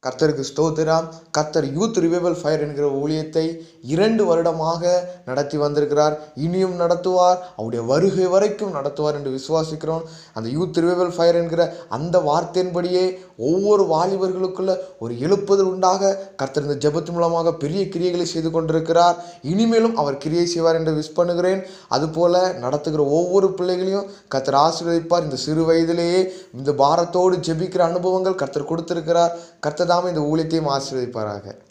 கர்த்தருக்கு ஸ்தோத்திரம் கர்த்தர் யூத் ரிவைவல் ஃபயர் என்கிற ஊழியத்தை இரண்டு வருடமாக நடத்தி வந்திருக்கிறார் இனியும் நடத்துவார் அவருடைய வருகை வரைக்கும் நடத்துவார் என்று விசுவாசிக்கிறோம் அந்த யூத் ரிவைவல் ஃபயர் என்கிற அந்த வார்த்தையின்படியே ஒவ்வொரு வாலிபர்களுக்குள்ள ஒரு எழுப்புதல் உண்டாக கர்த்தர் இந்த ஜெபத்து மூலமாக பெரிய கிரியைகளை செய்து கொண்டிருக்கிறார் இனிமேலும் அவர் கிரியை செய்வார் என்று விஷ் பண்ணுகிறேன் அதுபோல நடத்துகிற ஒவ்வொரு பிள்ளைகளையும் கர்த்தர் ஆசீர்வதிப்பார் இந்த சிறு வயதிலேயே இந்த பாரத்தோடு ஜெபிக்கிற அனுபவங்கள் கர்த்தர் கொடுத்திருக்கிறார் கர்த்தர் தாமே இந்த ஊழியத்தையும் ஆசீர்வதிப்பாராக